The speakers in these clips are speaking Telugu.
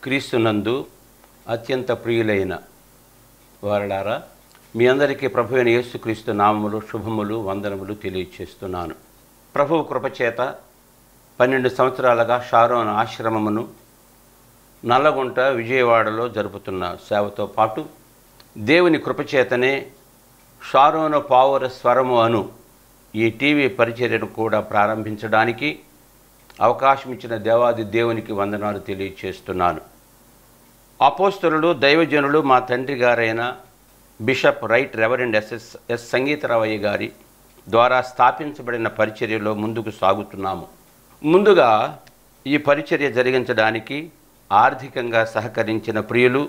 క్రీస్తునందు అత్యంత ప్రియులైన వారలారా మీ అందరికీ ప్రభు అయిన యేసుక్రీస్తు నామములు శుభములు వందనములు తెలియచేస్తున్నాను ప్రభువు కృపచేత పన్నెండు సంవత్సరాలుగా షారోన్ ఆశ్రమమును నల్లగుంట విజయవాడలో జరుపుతున్న సేవతో పాటు దేవుని కృపచేతనే షారోను పావుర స్వరము అను ఈ టీవీ పరిచర్యను కూడా ప్రారంభించడానికి అవకాశం ఇచ్చిన దేవాది దేవునికి వందనాలు తెలియచేస్తున్నాను అపోస్తలుడు దైవజనులు మా తండ్రి గారైన bishop right reverend SS S Sangeetharavayya గారి ద్వారా స్థాపించబడిన పరిచర్యలో ముందుకు సాగుతున్నాము ముందుగా ఈ పరిచర్య జరిగించడానికి ఆర్థికంగా సహకరించిన ప్రియులు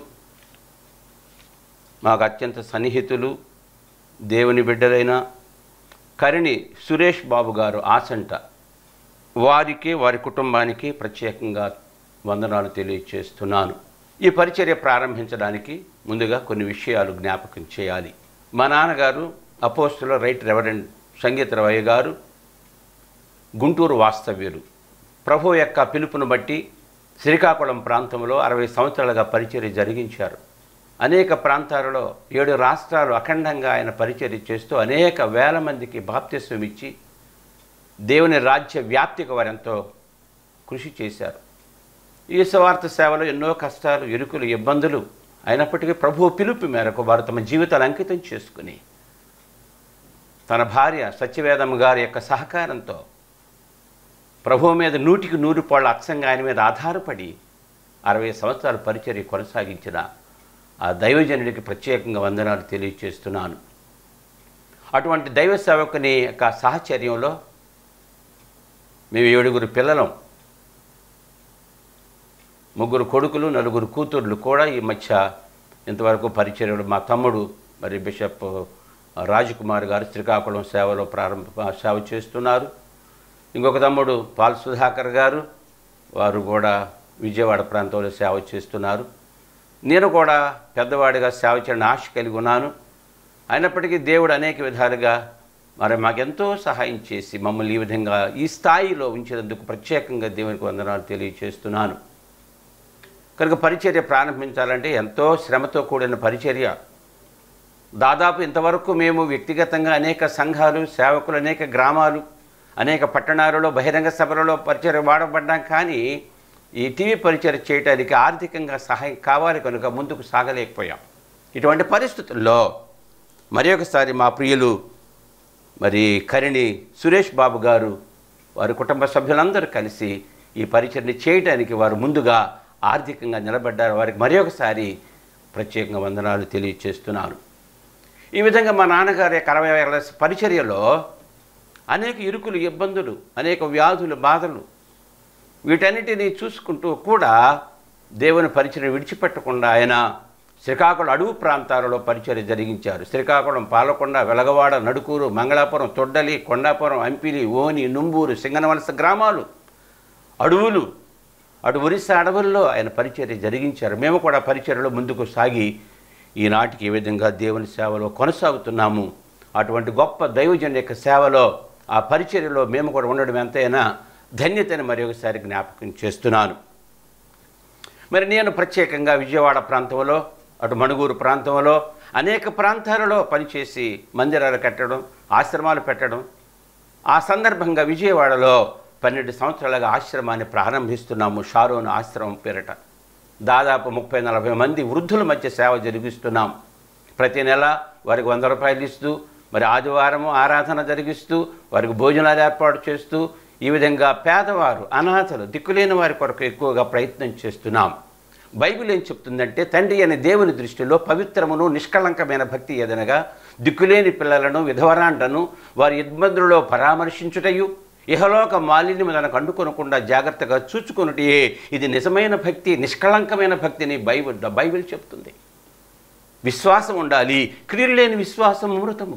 మాకు అత్యంత సన్నిహితులు దేవుని బిడ్డలైన కరిణి సురేష్ బాబు గారు ఆసంట వారికి వారి కుటుంబానికి ప్రత్యేకంగా వందనాలు తెలియచేస్తున్నాను ఈ పరిచర్య ప్రారంభించడానికి ముందుగా కొన్ని విషయాలు జ్ఞాపకం చేయాలి మా నాన్నగారు అపోస్తుల రైట్ రెవరెండ్ సంగీతరవయ్య గారు గుంటూరు వాస్తవ్యులు ప్రభు యొక్క పిలుపును బట్టి శ్రీకాకుళం ప్రాంతంలో అరవై సంవత్సరాలుగా పరిచర్య జరిగించారు అనేక ప్రాంతాలలో ఏడు రాష్ట్రాలు అఖండంగా ఆయన పరిచర్య చేస్తూ అనేక వేల మందికి బాప్తిస్వం ఇచ్చి దేవుని రాజ్య వ్యాప్తికి వారెంతో కృషి చేశారు ఈ స్వార్థ సేవలో ఎన్నో కష్టాలు ఇరుకులు ఇబ్బందులు అయినప్పటికీ ప్రభు పిలుపు మేరకు వారు తమ జీవితాలు అంకితం చేసుకుని తన భార్య సత్యవేదమ్మ గారి యొక్క సహకారంతో ప్రభువు మీద నూటికి నూరు పాళ్ళ అచ్చంగా ఆయన మీద ఆధారపడి అరవై సంవత్సరాల పరిచర్య కొనసాగించిన ఆ దైవజనుడికి ప్రత్యేకంగా వందనాలు తెలియచేస్తున్నాను అటువంటి దైవ సేవకుని యొక్క సాహచర్యంలో మేము ఏడుగురు పిల్లలం ముగ్గురు కొడుకులు నలుగురు కూతుర్లు కూడా ఈ మధ్య ఇంతవరకు పరిచర్యలు మా తమ్ముడు మరి బిషప్ రాజకుమార్ గారు శ్రీకాకుళం సేవలో ప్రారంభ సేవ చేస్తున్నారు ఇంకొక తమ్ముడు పాల్ సుధాకర్ గారు వారు కూడా విజయవాడ ప్రాంతంలో సేవ చేస్తున్నారు నేను కూడా పెద్దవాడిగా సేవ చేయడానికి ఆశ కలిగి ఉన్నాను అయినప్పటికీ దేవుడు అనేక విధాలుగా మరి మాకెంతో సహాయం చేసి మమ్మల్ని ఈ విధంగా ఈ స్థాయిలో ఉంచినందుకు ప్రత్యేకంగా దేవునికి వందనాలు తెలియచేస్తున్నాను కనుక పరిచర్య ప్రారంభించాలంటే ఎంతో శ్రమతో కూడిన పరిచర్య దాదాపు ఇంతవరకు మేము వ్యక్తిగతంగా అనేక సంఘాలు సేవకులు అనేక గ్రామాలు అనేక పట్టణాలలో బహిరంగ సభలలో పరిచర్య వాడబడ్డాం కానీ ఈ టీవీ పరిచర్య చేయడానికి ఆర్థికంగా సహాయం కావాలి కనుక ముందుకు సాగలేకపోయాం ఇటువంటి పరిస్థితుల్లో మరి ఒకసారి మా ప్రియులు మరి కరిణి సురేష్ బాబు గారు వారి కుటుంబ సభ్యులందరూ కలిసి ఈ పరిచర్ని చేయడానికి వారు ముందుగా ఆర్థికంగా నిలబడ్డారు వారికి మరి ఒకసారి ప్రత్యేకంగా వందనాలు తెలియచేస్తున్నాను ఈ విధంగా మా నాన్నగారి యొక్క అరవై ఏళ్ళ పరిచర్యలో అనేక ఇరుకులు ఇబ్బందులు అనేక వ్యాధులు బాధలు వీటన్నిటినీ చూసుకుంటూ కూడా దేవుని పరిచయం విడిచిపెట్టకుండా ఆయన శ్రీకాకుళం అడవు ప్రాంతాలలో పరిచర్య జరిగించారు శ్రీకాకుళం పాలకొండ వెలగవాడ నడుకూరు మంగళాపురం తొడ్డలి కొండాపురం అంపిలి ఓని నుంబూరు సింగనవలస గ్రామాలు అడవులు అటు ఒరిస్సా అడవుల్లో ఆయన పరిచర్య జరిగించారు మేము కూడా పరిచర్యలో ముందుకు సాగి ఈనాటికి ఈ విధంగా దేవుని సేవలో కొనసాగుతున్నాము అటువంటి గొప్ప దైవజన్ యొక్క సేవలో ఆ పరిచర్యలో మేము కూడా ఉండడం ఎంతైనా ధన్యతని మరి ఒకసారి జ్ఞాపకం చేస్తున్నాను మరి నేను ప్రత్యేకంగా విజయవాడ ప్రాంతంలో అటు మణుగూరు ప్రాంతంలో అనేక ప్రాంతాలలో పనిచేసి మందిరాలు కట్టడం ఆశ్రమాలు పెట్టడం ఆ సందర్భంగా విజయవాడలో పన్నెండు సంవత్సరాలుగా ఆశ్రమాన్ని ప్రారంభిస్తున్నాము షారోన్ ఆశ్రమం పేరట దాదాపు ముప్పై నలభై మంది వృద్ధుల మధ్య సేవ జరిగిస్తున్నాం ప్రతి నెల వారికి వంద రూపాయలు ఇస్తూ మరి ఆదివారము ఆరాధన జరిగిస్తూ వారికి భోజనాలు ఏర్పాటు చేస్తూ ఈ విధంగా పేదవారు అనాథలు దిక్కులేని వారి కొరకు ఎక్కువగా ప్రయత్నం చేస్తున్నాం బైబిల్ ఏం చెప్తుందంటే తండ్రి అనే దేవుని దృష్టిలో పవిత్రమును నిష్కళంకమైన భక్తి ఏదనగా దిక్కులేని పిల్లలను విధవరాండను వారి ఇబ్బందులలో పరామర్శించుటయు ఇహలోక మాలిన్యం తనకు అండుకొనకుండా జాగ్రత్తగా చూచుకొనుటే ఇది నిజమైన భక్తి నిష్కళంకమైన భక్తిని బైబిల్ బైబిల్ చెప్తుంది విశ్వాసం ఉండాలి క్రియలు లేని విశ్వాసం అమృతము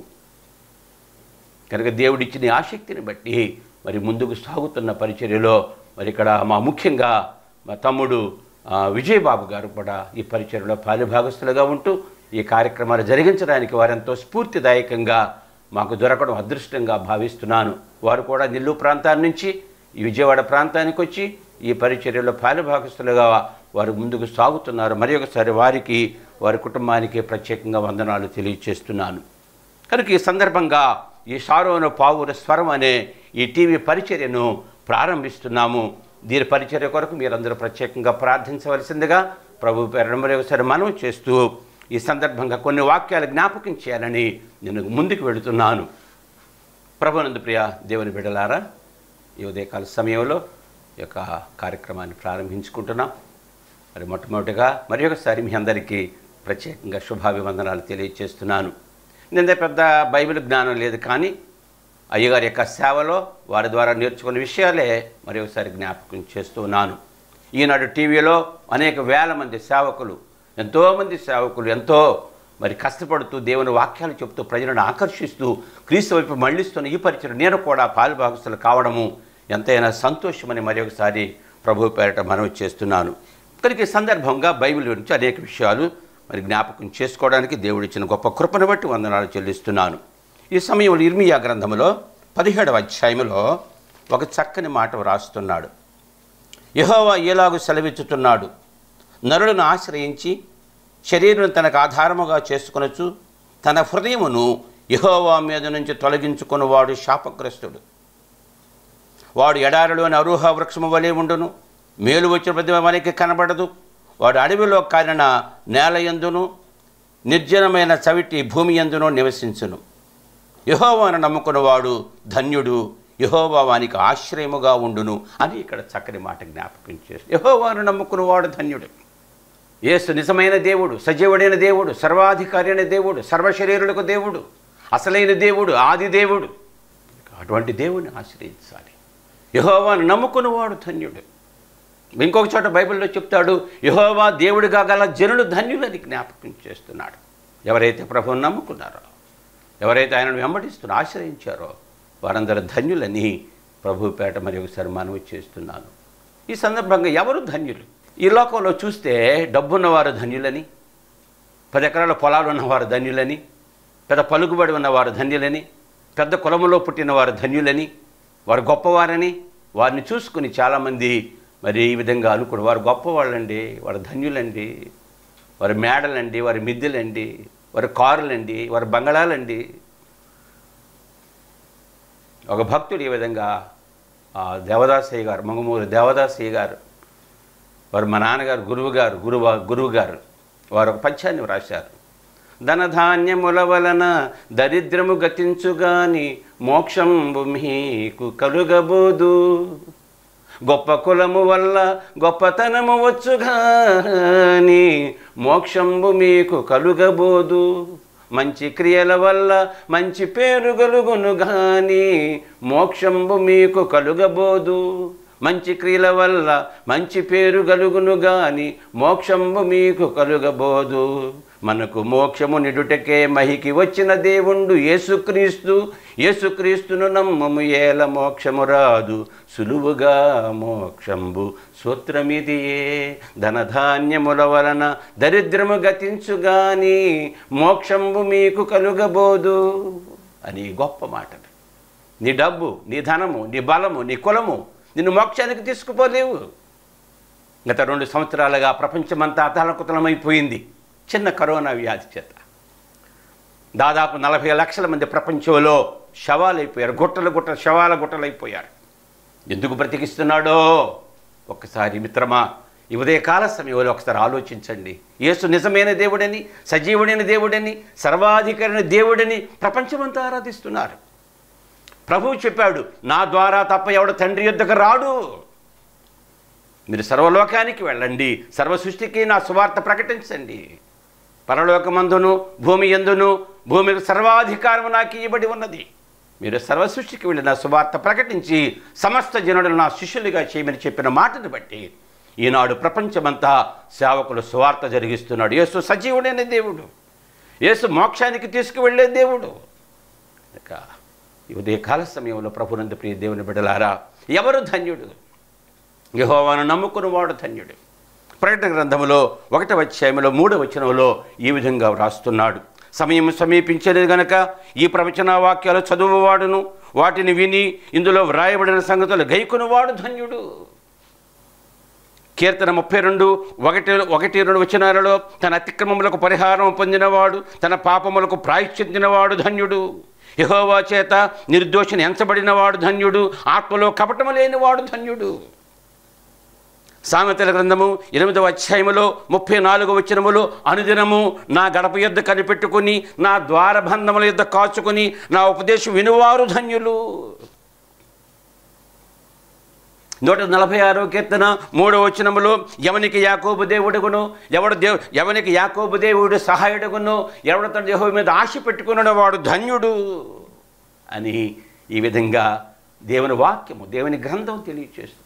కనుక దేవుడిచ్చిన ఆసక్తిని బట్టి మరి ముందుకు సాగుతున్న పరిచర్యలో మరి ఇక్కడ మా ముఖ్యంగా మా తమ్ముడు ఆ, విజయబాబు గారు కూడా ఈ పరిచర్యలో పాలిభాగస్తులుగా ఉంటూ ఈ కార్యక్రమాలు జరిగించడానికి వారెంతో స్ఫూర్తిదాయకంగా మాకు దొరకడం అదృష్టంగా భావిస్తున్నాను వారు కూడా నెల్లూరు ప్రాంతాల నుంచి ఈ విజయవాడ ప్రాంతానికి వచ్చి ఈ పరిచర్యలో పాలుభాగస్తులుగా వారు ముందుకు సాగుతున్నారు మరి ఒకసారి వారికి వారి కుటుంబానికి ప్రత్యేకంగా వందనాలు తెలియచేస్తున్నాను కనుక ఈ సందర్భంగా ఈ షారోను పావుర స్వరం అనే ఈ టీవీ పరిచర్యను ప్రారంభిస్తున్నాము దీని పరిచర్య కొరకు మీరందరూ ప్రత్యేకంగా ప్రార్థించవలసిందిగా ప్రభు పేరు మరి ఒకసారి మనవి చేస్తూ ఈ సందర్భంగా కొన్ని వాక్యాలు జ్ఞాపకం చేయాలని నేను ముందుకు వెళుతున్నాను ప్రభునందు ప్రియ దేవుని బిడలారా ఈ ఉదయకాల సమయంలో ఈ యొక్క కార్యక్రమాన్ని ప్రారంభించుకుంటున్నాం మరి మొట్టమొదటిగా మరి ఒకసారి మీ అందరికీ ప్రత్యేకంగా శుభాభివందనాలు తెలియజేస్తున్నాను నేను పెద్ద బైబిల్ జ్ఞానం లేదు కానీ అయ్యగారి యొక్క సేవలో వారి ద్వారా నేర్చుకున్న విషయాలే మరి ఒకసారి జ్ఞాపకం చేస్తూ ఉన్నాను ఈనాడు టీవీలో అనేక వేల మంది సేవకులు ఎంతోమంది సేవకులు ఎంతో మరి కష్టపడుతూ దేవుని వాక్యాలు చెప్తూ ప్రజలను ఆకర్షిస్తూ క్రీస్తు వైపు మళ్ళిస్తున్న ఈ పరిచయం నేను కూడా పాలుభాగస్తులు కావడము ఎంతైనా సంతోషమని మరి ఒకసారి ప్రభు పేరట మనవి చేస్తున్నాను కనుక ఈ సందర్భంగా బైబిల్ గురించి అనేక విషయాలు మరి జ్ఞాపకం చేసుకోవడానికి దేవుడిచ్చిన గొప్ప కృపను బట్టి వందనాలు చెల్లిస్తున్నాను ఈ సమయంలో ఇర్మియా గ్రంథంలో పదిహేడవ అధ్యాయంలో ఒక చక్కని మాట వ్రాస్తున్నాడు యెహోవా ఎలాగూ సెలవిచ్చుతున్నాడు నరులను ఆశ్రయించి శరీరం తనకు ఆధారముగా చేసుకొనొచ్చు తన హృదయమును యెహోవా మీద నుంచి తొలగించుకున్నవాడు శాపగ్రస్తుడు వాడు ఎడారిలోని అరుహ వృక్షము వలె ఉండును మేలు వచ్చిన ప్రతి మనకి కనబడదు వాడు అడవిలో కాలిన నేల ఎందును నిర్జనమైన చవిటి భూమి ఎందును నివసించును యహోవాను నమ్ముకున్నవాడు ధన్యుడు యహోవా వానికి ఆశ్రయముగా ఉండును అని ఇక్కడ చక్కని మాట జ్ఞాపకం చేస్తుంది యహోవాను నమ్ముకున్నవాడు ధన్యుడు యేసు నిజమైన దేవుడు సజీవుడైన దేవుడు సర్వాధికారి అయిన దేవుడు సర్వశరీరులకు దేవుడు అసలైన దేవుడు ఆది దేవుడు అటువంటి దేవుని ఆశ్రయించాలి యహోవాను నమ్ముకున్నవాడు ధన్యుడు ఇంకొక చోట బైబిల్లో చెప్తాడు యహోవా దేవుడిగా గల జనులు ధన్యులని జ్ఞాపకం చేస్తున్నాడు ఎవరైతే ప్రభువుని నమ్ముకున్నారో ఎవరైతే ఆయనను వెంబడిస్తున్న ఆశ్రయించారో వారందరూ ధన్యులని ప్రభు పేట మరి ఒకసారి మనవి చేస్తున్నాను ఈ సందర్భంగా ఎవరు ధన్యులు ఈ లోకంలో చూస్తే డబ్బున్నవారు ధన్యులని పది ఎకరాల పొలాలు ఉన్నవారు ధన్యులని పెద్ద పలుకుబడి ఉన్నవారు ధన్యులని పెద్ద కులములో పుట్టినవారు ధన్యులని వారు గొప్పవారని వారిని చూసుకుని చాలామంది మరి ఈ విధంగా అనుకుని వారు గొప్పవాళ్ళండి వారు ధన్యులండి వారి మేడలండి వారి మిద్దెలండి వారి కారులండి వారి బంగళాలండి ఒక భక్తుడు ఈ విధంగా ఆ దేవదాసయ్య గారు మంగమూరి దేవదాసయ్య గారు వారు మా నాన్నగారు గురువు గారు గురువు గురువు గారు వారు ఒక పద్యాన్ని వ్రాశారు ధనధాన్యముల వలన దరిద్రము గతించుగాని మోక్షంబు మీకు కలుగబోదు గొప్ప కులము వల్ల గొప్పతనము వచ్చుగాని మోక్షంబు మీకు కలుగబోదు మంచి క్రియల వల్ల మంచి పేరు కలుగును గాని మోక్షంబు మీకు కలుగబోదు మంచి క్రియల వల్ల మంచి పేరు కలుగును గాని మోక్షంబు మీకు కలుగబోదు మనకు మోక్షము నిడుటకే మహికి వచ్చిన దేవుండు యేసుక్రీస్తు యేసుక్రీస్తును నమ్మము ఏల మోక్షము రాదు సులువుగా మోక్షంబు సూత్రమిదియే ధనధాన్యముల వలన దరిద్రము గతించుగాని మోక్షంబు మీకు కలుగబోదు అని గొప్ప మాటలు నీ డబ్బు నీ ధనము నీ బలము నీ కులము నిన్ను మోక్షానికి తీసుకుపోలేవు గత రెండు సంవత్సరాలుగా ప్రపంచమంతా అతలకుతలమైపోయింది చిన్న కరోనా వ్యాధి చేత దాదాపు నలభై లక్షల మంది ప్రపంచంలో శవాలైపోయారు గుట్టలు గుట్టలు శవాల గుట్టలైపోయారు ఎందుకు బ్రతికిస్తున్నాడో ఒక్కసారి మిత్రమా ఈ ఉదయకాల సమయంలో ఒకసారి ఆలోచించండి యేసు నిజమైన దేవుడని సజీవుడైన దేవుడని సర్వాధికారైన దేవుడని ప్రపంచమంతా ఆరాధిస్తున్నారు ప్రభువు చెప్పాడు నా ద్వారా తప్ప ఎవడు తండ్రి యొద్దకు రాడు మీరు సర్వలోకానికి వెళ్ళండి సర్వ సృష్టికి నా సువార్త ప్రకటించండి పరలోకమందును భూమి ఎందును భూమికి సర్వాధికారము నాకు ఇవ్వబడి ఉన్నది మీరు సర్వ సృష్టికి వెళ్ళి నా సువార్త ప్రకటించి సమస్త జనులను నా శిష్యులుగా చేయమని చెప్పిన మాటను బట్టి ఈనాడు ప్రపంచమంతా సేవకులు సువార్త జరిగిస్తున్నాడు యేసు సజీవుడైన దేవుడు యేసు మోక్షానికి తీసుకువెళ్ళే దేవుడు ఇక ఈ ఉదయకాల సమయంలో ప్రభునందు ప్రియ దేవుని బిడలారా ఎవరు ధన్యుడు యహోవాను నమ్ముకున్నవాడు ధన్యుడు ప్రకటన గ్రంథంలో ఒకటవ అధ్యాయంలో మూడవ వచనంలో ఈ విధంగా వ్రాస్తున్నాడు సమయం సమీపించలేదు గనక ఈ ప్రవచన వాక్యాలు చదువువాడును వాటిని విని ఇందులో వ్రాయబడిన సంగతులు గైకునివాడు ధన్యుడు కీర్తన ముప్పై రెండు ఒకటి ఒకటి రెండు వచనాలలో తన అతిక్రమములకు పరిహారం పొందినవాడు తన పాపములకు ప్రాయశ్చిత్తినవాడు ధన్యుడు యహోవా చేత నిర్దోషిని ఎంచబడినవాడు ధన్యుడు ఆత్మలో కపటము లేనివాడు ధన్యుడు సామెతల గ్రంథము ఎనిమిదవ అధ్యాయములో ముప్పై నాలుగు వచనములో అనుదినము నా గడప యొద్ద కనిపెట్టుకుని నా ద్వారబంధముల యొద్ద కాచుకుని నా ఉపదేశం వినువారు ధన్యులు నూట నలభై ఆరో కీర్తన మూడవ వచనములో ఎవనికి యాకోబు దేవుడుగును ఎవడు దేవు ఎవనికి యాకోబు దేవుడు సహాయుడుగును ఎవడు తన దేహం మీద ఆశ పెట్టుకున్న వాడు ధన్యుడు అని ఈ విధంగా దేవుని వాక్యము దేవుని గ్రంథం తెలియచేస్తుంది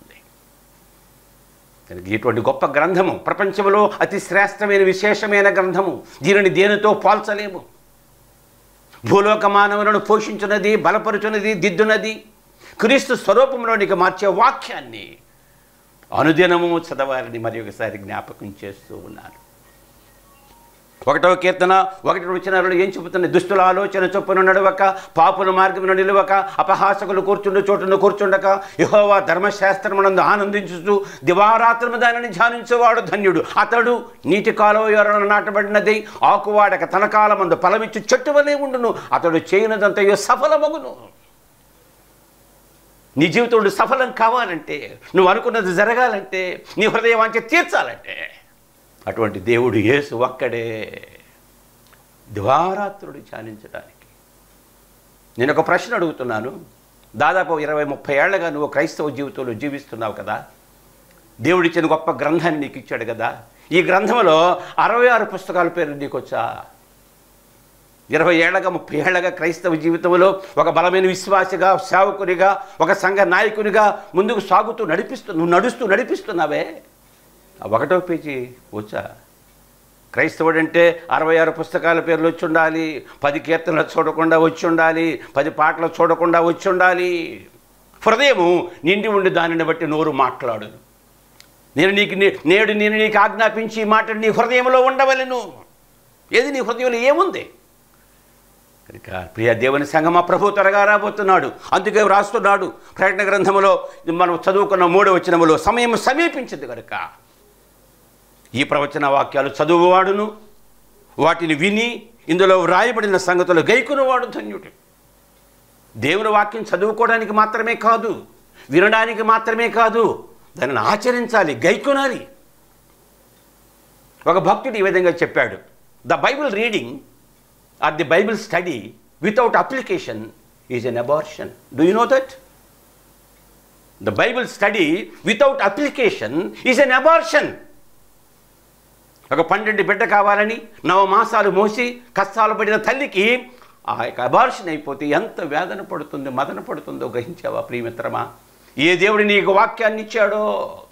కనుక ఇటువంటి గొప్ప గ్రంథము ప్రపంచంలో అతి శ్రేష్టమైన విశేషమైన గ్రంథము దీనిని దేనితో పోల్చలేము భూలోక మానవులను పోషించున్నది బలపరుచున్నది దిద్దునది క్రీస్తు స్వరూపంలోనికి మార్చే వాక్యాన్ని అనుదినము చదవాలని మరి ఒకసారి జ్ఞాపకం చేస్తూ ఉన్నాను ఒకటో కీర్తన ఒకటి వచనాలలో ఏం చెబుతున్నాయి దుస్తుల ఆలోచన చొప్పున నడవక పాపుల మార్గమున నిలవక అపహాసకులు కూర్చుండు చోటును కూర్చుండక యహోవా ధర్మశాస్త్రమునందు ఆనందించుతూ దివారాత్రము దానిని ధ్యానించేవాడు ధన్యుడు అతడు నీటి కాలువ ఎవరన నాటబడినది ఆకువాడక తన కాలమందు ఫలమిచ్చు చెట్టు వలె ఉండును అతడు చేయనదంతయో సఫలమగును నీ జీవితంలో సఫలం కావాలంటే నువ్వు అనుకున్నది జరగాలంటే నీ హృదయ వాంఛ తీర్చాలంటే అటువంటి దేవుడు యేసు ఒక్కడే ద్వారాత్రుడు ధ్యానించడానికి నేను ఒక ప్రశ్న అడుగుతున్నాను దాదాపు ఇరవై ముప్పై ఏళ్ళగా నువ్వు క్రైస్తవ జీవితంలో జీవిస్తున్నావు కదా దేవుడిచ్చిన గొప్ప గ్రంథాన్ని నీకు ఇచ్చాడు కదా ఈ గ్రంథంలో అరవై ఆరు పుస్తకాల పేర్లు నీకు వచ్చా ఇరవై ఏళ్ళగా ముప్పై ఏళ్ళగా క్రైస్తవ జీవితంలో ఒక బలమైన విశ్వాసిగా సేవకునిగా ఒక సంఘ నాయకునిగా ముందుకు సాగుతూ నడిపిస్తూ నువ్వు నడుస్తూ నడిపిస్తున్నావే ఆ ఒకటో పేజీ వచ్చా క్రైస్తవుడు అంటే అరవై ఆరు పుస్తకాల పేర్లు వచ్చి ఉండాలి పది కీర్తనలు చూడకుండా వచ్చి ఉండాలి పది పాటలు చూడకుండా వచ్చి ఉండాలి హృదయము నిండి ఉండి దానిని బట్టి నోరు మాట్లాడును నేను నీకు నే- నేడు నేను నీకు ఆజ్ఞాపించి ఈ మాట నీ హృదయంలో ఉండవలెను ఏది నీ హృదయంలో ఏముంది కనుక ప్రియ దేవుని సంగమ ప్రభు త్వరగా రాబోతున్నాడు అందుకే రాస్తున్నాడు ప్రకటన గ్రంథములో మనం చదువుకున్న మూడవ వచనములో సమయం సమీపించింది కనుక ఈ ప్రవచన వాక్యాలు చదువువాడును వాటిని విని ఇందులో వ్రాయబడిన సంగతులు గైకునవాడు ధన్యుడు దేవుని వాక్యం చదువుకోవడానికి మాత్రమే కాదు వినడానికి మాత్రమే కాదు దానిని ఆచరించాలి గైకొనాలి ఒక భక్తుడు ఈ విధంగా చెప్పాడు the Bible reading or the Bible study without application is an abortion do you know that the Bible study without application is an abortion ఒక పన్నెండు బిడ్డ కావాలని నవమాసాలు మోసి కష్టాలు పడిన తల్లికి ఆ యొక్క అబార్షన్ అయిపోతే ఎంత వేదన పడుతుందో మదన పడుతుందో గ్రహించావా ప్రియమిత్రమా ఏ దేవుడు నీకు వాక్యాన్ని ఇచ్చాడో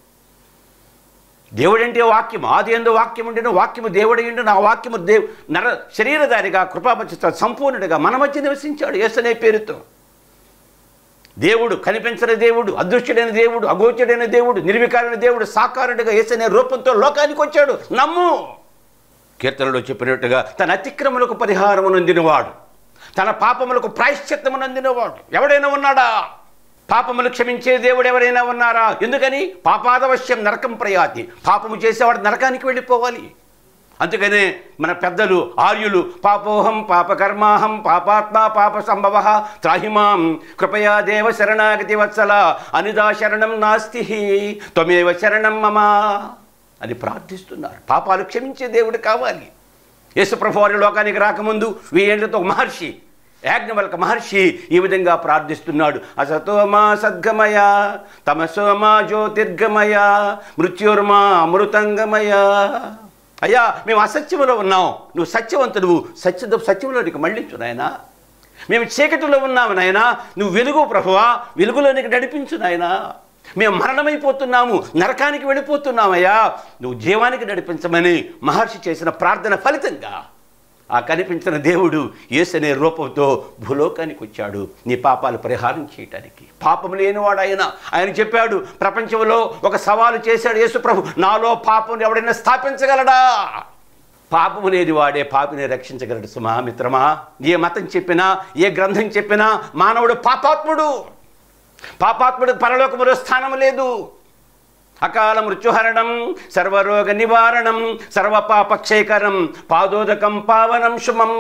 దేవుడంటే వాక్యం ఆది ఎందు వాక్యం ఉండిన వాక్యము దేవుడు నా వాక్యము దేవు నర శరీరధారిగా కృపాపచిత సంపూర్ణుడిగా మన మధ్య నివసించాడు యేసనే పేరుతో దేవుడు కనిపించని దేవుడు అదృశ్యుడైన దేవుడు అగోచరుడైన దేవుడు నిర్వికారైన దేవుడు సాకారుడిగా యేసనే రూపంతో లోకానికి వచ్చాడు నమ్ము కీర్తనలో చెప్పినట్టుగా తన అతిక్రమలకు పరిహారము నొందినవాడు తన పాపములకు ప్రాయశ్చిత్తము నొందినవాడు ఎవడైనా ఉన్నాడా పాపములు క్షమించే దేవుడు ఎవరైనా ఉన్నారా ఎందుకని పాపాదవశ్యం నరకం ప్రయాతి పాపము చేసేవాడు నరకానికి వెళ్ళిపోవాలి అందుకనే మన పెద్దలు ఆర్యులు పాపోహం పాపకర్మాహం పాపాత్మ పాప సంభవ త్రాహిమాం కృపయా దేవ శరణాగతి వత్సల అనిదా శరణం నాస్తి త్వమేవ శరణం మమ అని ప్రార్థిస్తున్నారు పాపాలు క్షమించే దేవుడు కావాలి యేసుప్రభు వారి లోకానికి రాకముందు వెయ్యేళ్లతో ఒక మహర్షి యాజ్ఞవల్క మహర్షి ఈ విధంగా ప్రార్థిస్తున్నాడు అసతోమా సద్గమయ తమసోమా జ్యోతిర్గమయ మృత్యుర్మా అమృతంగమయ అయ్యా మేము అసత్యములో ఉన్నాం నువ్వు సత్యవంతుడు సత్య సత్యంలోనికి మళ్ళించు నాయనా మేము చీకటిలో ఉన్నాము నాయనా నువ్వు వెలుగు ప్రభువా వెలుగులోనికి నడిపించు నాయనా మేము మరణమైపోతున్నాము నరకానికి వెళ్ళిపోతున్నామయ్యా నువ్వు జీవానికి నడిపించమని మహర్షి చేసిన ప్రార్థన ఫలితంగా ఆ కనిపించిన దేవుడు యేసనే రూపంతో భూలోకానికి వచ్చాడు నీ పాపాలు పరిహారం చేయటానికి పాపం లేనివాడు ఆయన ఆయన చెప్పాడు ప్రపంచంలో ఒక సవాలు చేశాడు యేసు ప్రభు నాలో పాపం ఎవడైనా స్థాపించగలడా పాపము లేని వాడే పాపిని రక్షించగలడు సుమా మిత్రమా ఏ మతం చెప్పినా ఏ గ్రంథం చెప్పినా మానవుడు పాపాత్ముడు పాపాత్ముడు పరలోకములో స్థానం లేదు అకాల మృత్యుహరణం సర్వరోగ నివారణం సర్వపాపక్షేకరం పాదోదకం పావనం శుమం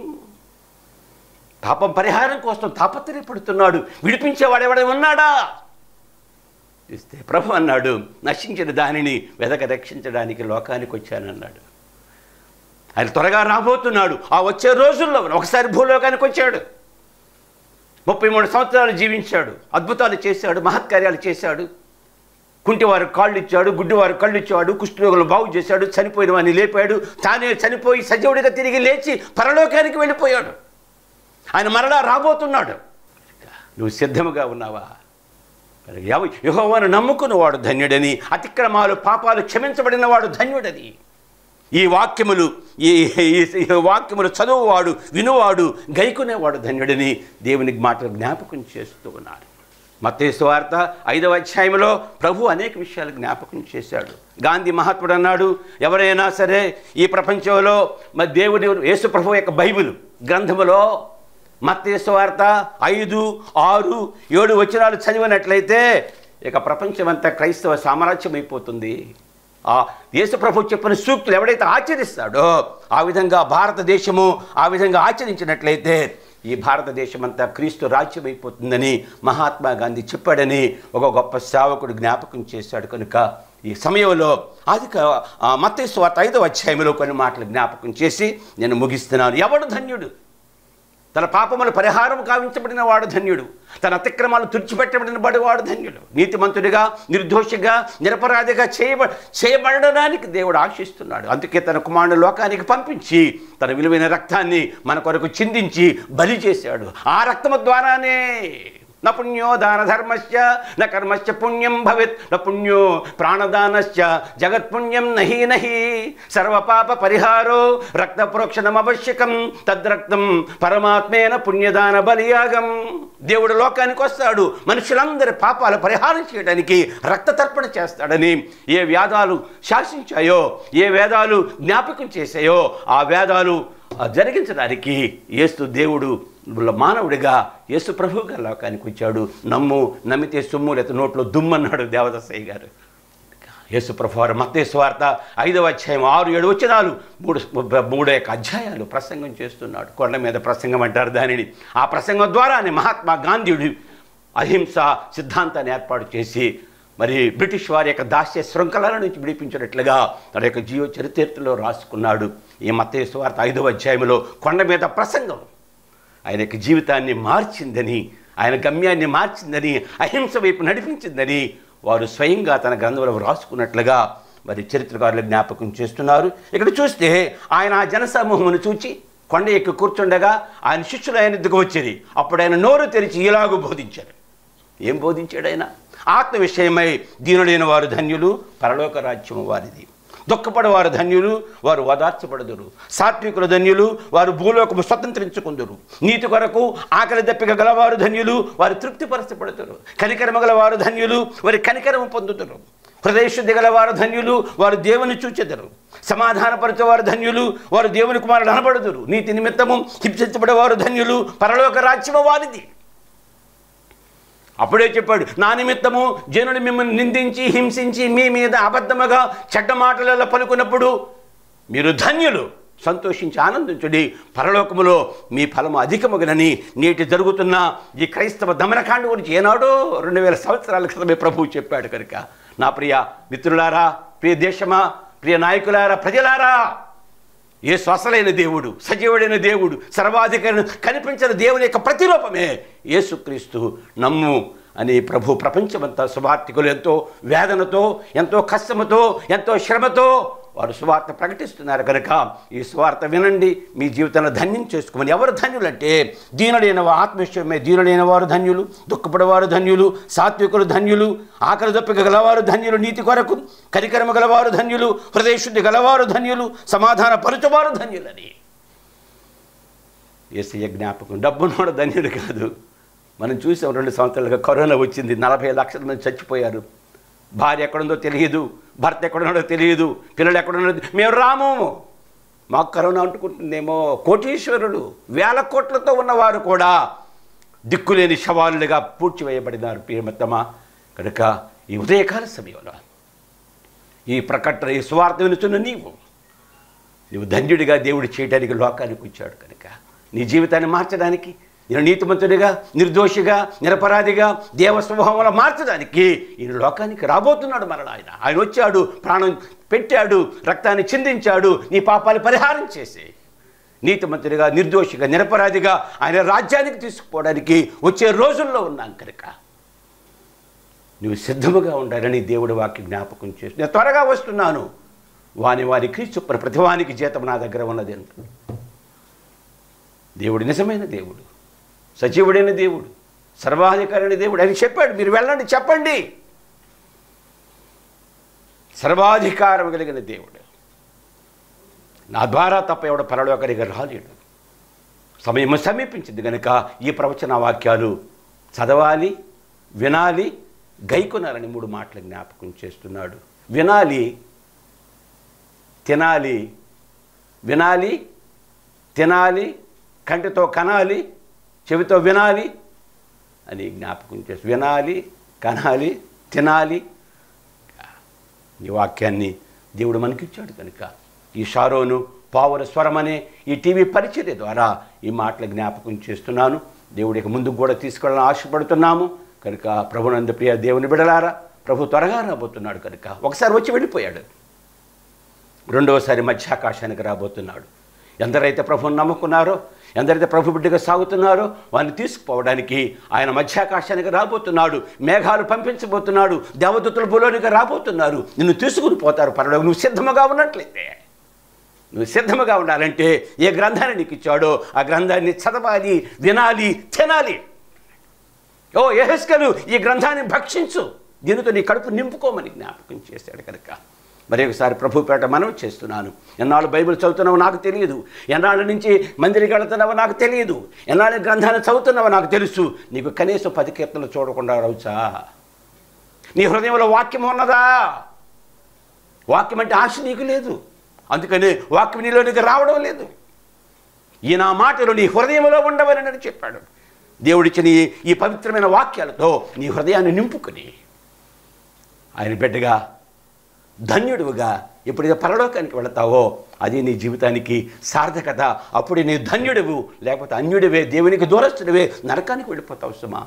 పాపం పరిహారం కోసం తాపత్రయపడుతున్నాడు విడిపించేవాడెవడ ఉన్నాడా ఇస్తే ప్రభు అన్నాడు నశించిన దానిని వెదక రక్షించడానికి లోకానికి వచ్చానన్నాడు ఆయన త్వరగా రాబోతున్నాడు ఆ వచ్చే రోజుల్లో ఒకసారి భూలోకానికి వచ్చాడు ముప్పై మూడు సంవత్సరాలు జీవించాడు అద్భుతాలు చేశాడు మహత్కార్యాలు చేశాడు కుంటివారు కాళ్ళు ఇచ్చాడు గుడ్డివారు కళ్ళు ఇచ్చాడు కుష్ఠరోగులు బాగు చేశాడు చనిపోయిన వాడిని లేపాడు తానే చనిపోయి సజీవుడిగా తిరిగి లేచి పరలోకానికి వెళ్ళిపోయాడు ఆయన మరలా రాబోతున్నాడు నువ్వు సిద్ధముగా ఉన్నావా యహోవాను నమ్ముకున్న వాడు ధన్యుడని అతిక్రమాలు పాపాలు క్షమించబడిన వాడు ధన్యుడని ఈ వాక్యములు ఈ ఈ- ఈ వాక్యములు చదువువాడు వినువాడు గైకునేవాడు ధన్యుడని దేవునికి మాట జ్ఞాపకం చేస్తూ ఉన్నారు మత్తయి వార్త ఐదవ అధ్యాయంలో ప్రభు అనేక విషయాలు జ్ఞాపకం చేశాడు గాంధీ మహాత్ముడు అన్నాడు ఎవరైనా సరే ఈ ప్రపంచంలో మరి దేవుడి యేసు ప్రభు యొక్క బైబిల్ గ్రంథములో మత్తయి వార్త ఐదు ఆరు ఏడు వచనాలు చదివినట్లయితే ఇక ప్రపంచమంతా క్రైస్తవ సామ్రాజ్యం అయిపోతుంది ఆ యేసుప్రభు చెప్పిన సూక్తులు ఎవడైతే ఆచరిస్తాడో ఆ విధంగా భారతదేశము ఆ విధంగా ఆచరించినట్లయితే ఈ భారతదేశం అంతా క్రీస్తు రాజ్యం అయిపోతుందని మహాత్మా గాంధీ చెప్పాడని ఒక గొప్ప సేవకుడు జ్ఞాపకం చేశాడు కనుక ఈ సమయంలో అది మత్తేసు వార్త ఐదవ అధ్యాయంలో కొన్ని మాటలు జ్ఞాపకం చేసి నేను ముగిస్తున్నాను ఎవడు ధన్యుడు తన పాపముల పరిహారం కావించబడిన వాడు ధన్యుడు తన అతిక్రమాలు తుడిచిపెట్టబడిన వాడు ధన్యుడు నీతిమంతుడిగా నిర్దోషిగా నిరపరాధిగా చేయబ చేయబడడానికి దేవుడు ఆశిస్తున్నాడు అందుకే తన కుమారుడు లోకానికి పంపించి తన విలువైన రక్తాన్ని మన కొరకు చిందించి బలి చేశాడు ఆ రక్తము ద్వారానే న పుణ్యో దాన ధర్మశ్చ న కర్మశ్చ పుణ్యం భవేత్ న పుణ్యో ప్రాణదానశ్చ జగత్పుణ్యం నహి నహి సర్వపాప పరిహారో రక్త ప్రోక్షణమవశ్యకం తద్రక్తం పరమాత్మేన పుణ్యదాన బలియాగం దేవుడు లోకానికి వస్తాడు మనుషులందరి పాపాల పరిహారం చేయడానికి రక్త తర్పణ చేస్తాడని ఏ వేదాలు శాసించాయో ఏ వేదాలు జ్ఞాపకం చేశాయో ఆ వేదాలు ఆ జరిగించడానికి యేసు దేవుడు మానవుడిగా యేసు ప్రభువుగా లోకానికి వచ్చాడు నమ్ము నమ్మితే సొమ్ము లేత నోట్లో దుమ్మన్నాడు దేవదసయ్య గారు యేసు ప్రభు వారు మత్తే స్వార్త ఐదవ అధ్యాయం ఆరు ఏడు వచ్చినాలు మూడు మూడు యొక్క అధ్యాయాలు ప్రసంగం చేస్తున్నాడు కొండ మీద ప్రసంగం అంటారు దానిని ఆ ప్రసంగం ద్వారానే మహాత్మా గాంధీయుడు అహింస సిద్ధాంతాన్ని ఏర్పాటు చేసి మరి బ్రిటిష్ వారి యొక్క దాస్య శృంఖలాల నుంచి విడిపించినట్లుగా తన యొక్క జీవ చరిత్రలో రాసుకున్నాడు ఈ మత్తే స్వార్త ఐదవ అధ్యాయంలో కొండ మీద ప్రసంగం ఆయన యొక్క జీవితాన్ని మార్చిందని ఆయన గమ్యాన్ని మార్చిందని అహింస వైపు నడిపించిందని వారు స్వయంగా తన గ్రంథంలో రాసుకున్నట్లుగా మరి చరిత్రకారులు జ్ఞాపకం చేస్తున్నారు ఇక్కడ చూస్తే ఆయన ఆ జనసమూహమును చూచి కొండ ఎక్కి కూర్చుండగా ఆయన శిష్యులు ఆయన దిగు వచ్చేది అప్పుడు ఆయన నోరు తెరిచి ఇలాగూ బోధించారు ఏం బోధించాడు ఆయన ఆత్మ విషయమై దీనుడైన వారు ధన్యులు పరలోక రాజ్యము వారిది దుఃఖపడవారు ధన్యులు వారు ఓదార్చబడదురు సాత్వికుల ధన్యులు వారు భూలోకము స్వతంత్రించుకుందురు నీతి కొరకు ఆకలి దప్పిక గలవారు ధన్యులు వారు తృప్తిపరచబడుతురు కనికరమ గలవారు ధన్యులు వారి కనికరము పొందుతురు హృదయశుద్ధి గలవారు ధన్యులు వారు దేవుని చూచెదరు సమాధానపరచేవారు ధన్యులు వారు దేవుని కుమారుడు అనబడుదురు నీతి నిమిత్తము హింసించబడేవారు ధన్యులు పరలోక రాజ్యము వారిది అప్పుడే చెప్పాడు నా నిమిత్తము జనుడు మిమ్మల్ని నిందించి హింసించి మీ మీద అబద్ధముగా చెడ్డ మాటలలో పలుకున్నప్పుడు మీరు ధన్యులు సంతోషించి ఆనందించుడి పరలోకములో మీ ఫలము అధికముగనని నేటి జరుగుతున్న ఈ క్రైస్తవ దమనకాండ గురించి ఏనాడో రెండు వేల సంవత్సరాల క్రితమే ప్రభువు చెప్పాడు కనుక నా ప్రియ మిత్రులారా ప్రియ దేశమా ప్రియ నాయకులారా ప్రజలారా ఏ శ్వాసలైన దేవుడు సజీవుడైన దేవుడు సర్వాధికారి కనిపించిన దేవుని యొక్క ప్రతిరూపమే యేసుక్రీస్తు నమ్ము అని ప్రభు ప్రపంచమంతా సువార్తికులు ఎంతో వేదనతో ఎంతో కష్టముతో ఎంతో శ్రమతో వారు సువార్త ప్రకటిస్తున్నారు కనుక ఈ సువార్త వినండి మీ జీవితంలో ధన్యం చేసుకోమని ఎవరు ధన్యులంటే దీనుడైన వా- ఆత్మవిషయమే దీనుడైన వారు ధన్యులు దుఃఖపడవారు ధన్యులు సాత్వికులు ధన్యులు ఆకలి దప్పిక గలవారు ధన్యులు నీతి కొరకు కరికరమ గలవారు ధన్యులు హృదయశుద్ధి గలవారు ధన్యులు సమాధాన పరుచువారు ధన్యులని ఏసయ్య జ్ఞాపకం డబ్బున్నోడు ధన్యుడు కాదు మనం చూసాం రెండు సంవత్సరాలుగా కరోనా వచ్చింది నలభై లక్షల మంది చచ్చిపోయారు భార్య ఎక్కడుందో తెలియదు భర్త ఎక్కడున్నాడో తెలియదు పిల్లలు ఎక్కడున్నాడో మేము రాము మాకు కరోనా అంటుకుంటుందేమో కోటీశ్వరుడు వేల కోట్లతో ఉన్నవారు కూడా దిక్కులేని శవాలుగా పూడ్చివేయబడినారు ప్రియమత్తమా కనుక ఈ ఉదయకాల సమయంలో ఈ ప్రకటన ఈ స్వార్థ వినుచున్న నీవు నువ్వు ధన్యుడిగా దేవుడు చేయడానికి లోకానికి వచ్చాడు కనుక నీ జీవితాన్ని మార్చడానికి నేను నీతిమంతుడిగా నిర్దోషిగా నిరపరాధిగా దేవ స్వభావంలో మార్చడానికి ఈయన లోకానికి రాబోతున్నాడు మరణ ఆయన ఆయన వచ్చాడు ప్రాణం పెట్టాడు రక్తాన్ని చిందించాడు నీ పాపాలు పరిహారం చేసి నీతిమంతుడిగా నిర్దోషిగా నిరపరాధిగా ఆయన రాజ్యానికి తీసుకుపోవడానికి వచ్చే రోజుల్లో ఉన్నాం కనుక నువ్వు సిద్ధముగా ఉండాలని దేవుడి వాక్య జ్ఞాపకం చేసి నేను త్వరగా వస్తున్నాను వాని వారి క్రీస్తు ప్రతివానికి జీతం నా దగ్గర ఉన్నది ఎంత దేవుడు నిజమైన దేవుడు సజీవుడైన దేవుడు సర్వాధికారైన దేవుడు అని చెప్పాడు మీరు వెళ్ళండి చెప్పండి సర్వాధికారం కలిగిన దేవుడు నా ద్వారా తప్ప ఎవడ పరలోకరిగా రాలేడు సమయం సమీపించింది కనుక ఈ ప్రవచన వాక్యాలు చదవాలి వినాలి గైకొనాలని మూడు మాటలు జ్ఞాపకం చేస్తున్నాడు వినాలి తినాలి వినాలి తినాలి కంటితో కనాలి చెవితో వినాలి అని జ్ఞాపకం చేసి వినాలి కనాలి తినాలి ఈ వాక్యాన్ని దేవుడు మనకిచ్చాడు కనుక ఈ షారోను పావుల స్వరం అనే ఈ టీవీ పరిచర్య ద్వారా ఈ మాటలు జ్ఞాపకం చేస్తున్నాను దేవుడికి ముందుకు కూడా తీసుకెళ్ళాలని ఆశపడుతున్నాము కనుక ప్రభునంద ప్రియ దేవుని బిడలారా ప్రభు త్వరగా రాబోతున్నాడు కనుక ఒకసారి వచ్చి వెళ్ళిపోయాడు రెండవసారి మధ్యాకాశానికి రాబోతున్నాడు ఎందరైతే ప్రభువుని నమ్ముకున్నారో ఎందరైతే ప్రభు బిడ్డగా సాగుతున్నారో వారిని తీసుకుపోవడానికి ఆయన మధ్యాకాశానికి రాబోతున్నాడు మేఘాలు పంపించబోతున్నాడు దేవదూతుల భూలోనికి రాబోతున్నారు నిన్ను తీసుకుని పోతారు పర్వాలేదు నువ్వు సిద్ధముగా ఉన్నట్లయితే నువ్వు సిద్ధముగా ఉండాలంటే ఏ గ్రంథాన్ని నీకు ఇచ్చాడో ఆ గ్రంథాన్ని చదవాలి వినాలి తినాలి ఓ యహస్కలు ఈ గ్రంథాన్ని భక్షించు దీనితో నీ కడుపు నింపుకోమని జ్ఞాపకం చేశాడు కనుక మరి ఒకసారి ప్రభుపేట మనం చేస్తున్నాను ఎన్నాళ్ళు బైబిల్ చదువుతున్నావో నాకు తెలియదు ఎన్నాళ్ళ నుంచి మందిరికి వెళుతున్నావో నాకు తెలియదు ఎన్నాళ్ళు గ్రంథాన్ని చదువుతున్నావో నాకు తెలుసు నీకు కనీసం పది కీర్తనలు చూడకుండా రవుచా నీ హృదయంలో వాక్యం ఉన్నదా వాక్యం అంటే ఆశ నీకు లేదు అందుకని వాక్యం నీలోనికి రావడం లేదు ఈ నా మాటలు నీ హృదయంలో ఉండవని చెప్పాడు దేవుడిచ్చిన ఈ ఈ పవిత్రమైన వాక్యాలతో నీ హృదయాన్ని నింపుకొని ఆయన బిడ్డగా ధన్యుడుగా ఎప్పుడైతే పరలోకానికి వెళతావో అది నీ జీవితానికి సార్థకత అప్పుడు నీ ధన్యుడివు లేకపోతే అన్యుడివే దేవునికి దూరస్తుడివే నరకానికి వెళ్ళిపోతావు సుమా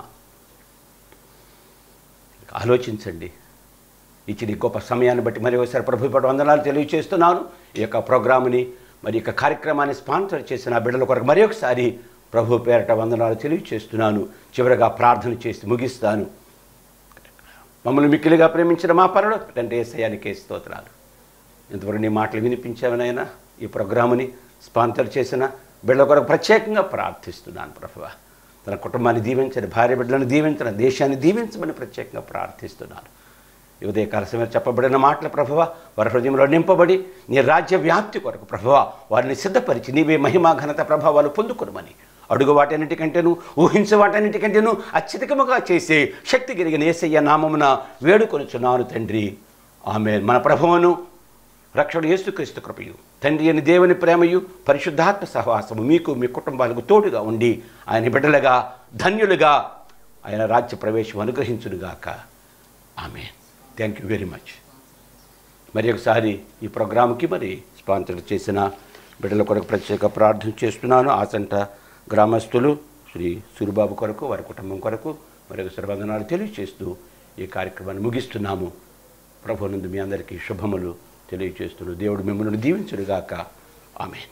ఆలోచించండి ఇచ్చిన ఈ గొప్ప సమయాన్ని బట్టి మరి ఒకసారి ప్రభు పట్ల వందనాలు తెలియజేస్తున్నాను ఈ యొక్క ప్రోగ్రామ్ని మరి ఈ యొక్క కార్యక్రమాన్ని స్పాన్సర్ చేసిన ఆ బిడ్డల కొరకు మరి ఒకసారి ప్రభు పేరట వందనాలు తెలియజేస్తున్నాను చివరగా ప్రార్థన చేసి ముగిస్తాను మమ్మల్ని మిక్కిలిగా ప్రేమించిన మా పనులు అంటే ఏసయానికే స్తోత్రాలు ఇంతవరకు నీ మాటలు వినిపించావనైనా ఈ ప్రోగ్రాముని స్పాన్సర్ చేసిన బిడ్డల కొరకు ప్రత్యేకంగా ప్రార్థిస్తున్నాను ప్రభువ తన కుటుంబాన్ని దీవించని భార్య బిడ్డలను దీవించని దేశాన్ని దీవించమని ప్రత్యేకంగా ప్రార్థిస్తున్నాను ఈ ఉదయకాల సమయం చెప్పబడిన మాటల ప్రభువ వారి హృదయంలో నింపబడి నీ రాజ్య వ్యాప్తి కొరకు ప్రభువ వారిని సిద్ధపరిచి నీవే మహిమా ఘనత ప్రభావాలు పొందుకునమని అడుగు వాటన్నిటికంటేను ఊహించే వాటన్నిటికంటేను అత్యధికముగా చేసే శక్తి కలిగిన ఏసయ్య నామమున వేడుకొనుచున్నాను తండ్రి ఆమె మన ప్రభువును రక్షణ యేసుక్రీస్తు కృపయు తండ్రి అని దేవుని ప్రేమయు పరిశుద్ధాత్మ సహవాసము మీకు మీ కుటుంబాలకు తోడుగా ఉండి ఆయన బిడ్డలుగా ధన్యులుగా ఆయన రాజ్య ప్రవేశం అనుగ్రహించునుగాక ఆమె థ్యాంక్ యూ వెరీ మచ్ మరి ఒకసారి ఈ ప్రోగ్రాంకి మరి స్పాన్సర్ చేసిన బిడ్డల కొరకు ప్రత్యేక ప్రార్థన చేస్తున్నాను ఆసంట గ్రామస్తులు శ్రీ సూరిబాబు కొరకు వారి కుటుంబం కొరకు మరి ఒకసారి వందనాలు తెలియజేస్తూ ఈ కార్యక్రమాన్ని ముగిస్తున్నాము ప్రభునందు మీ అందరికీ శుభములు తెలియజేస్తున్నాను దేవుడు మిమ్మల్ని దీవించుడుగాక ఆమె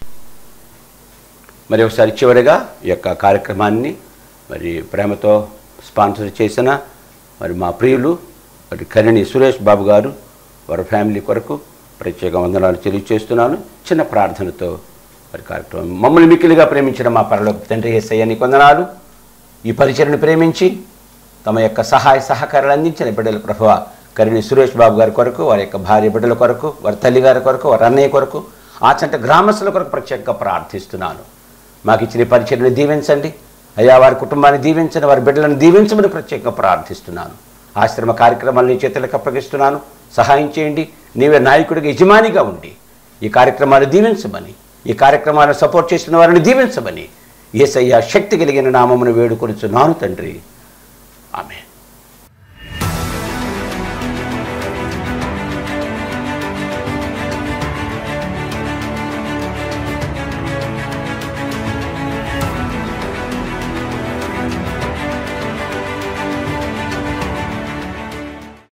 మరి ఒకసారి చివరిగా ఈ యొక్క కార్యక్రమాన్ని మరి ప్రేమతో స్పాన్సర్ చేసిన మరి మా ప్రియులు మరి కరణి సురేష్ బాబు గారు వారి ఫ్యామిలీ కొరకు ప్రత్యేక వందనాలు తెలియజేస్తున్నాను చిన్న ప్రార్థనతో మరి కార్యక్రమం మమ్మల్ని మిక్కిలిగా ప్రేమించిన మా పరలోక తండ్రి ఏసయ్య నీకు వందనాలు ఈ పరిచయను ప్రేమించి తమ యొక్క సహాయ సహకారాలు అందించిన బిడ్డల ప్రభావ కరిణి సురేష్ బాబు గారి కొరకు వారి యొక్క భార్య బిడ్డల కొరకు వారి తల్లి గారి కొరకు వారి అన్నయ్య కొరకు ఆచంట గ్రామస్తుల కొరకు ప్రత్యేకంగా ప్రార్థిస్తున్నాను మాకు ఇచ్చిన ఈ పరిచయను దీవించండి అయ్యా వారి కుటుంబాన్ని దీవించండి వారి బిడ్డలను దీవించమని ప్రత్యేకంగా ప్రార్థిస్తున్నాను ఆశ్రమ కార్యక్రమాలు నీ చేతులకు అప్పగిస్తున్నాను సహాయం చేయండి నీవే నాయకుడిగా యజమానిగా ఉండి ఈ కార్యక్రమాలు దీవించమని ఈ కార్యక్రమాలను సపోర్ట్ చేసిన వారిని దీవించమని ఏసయ్య శక్తి కలిగిన నామమును వేడుకొనుచున్నాను తండ్రి ఆమె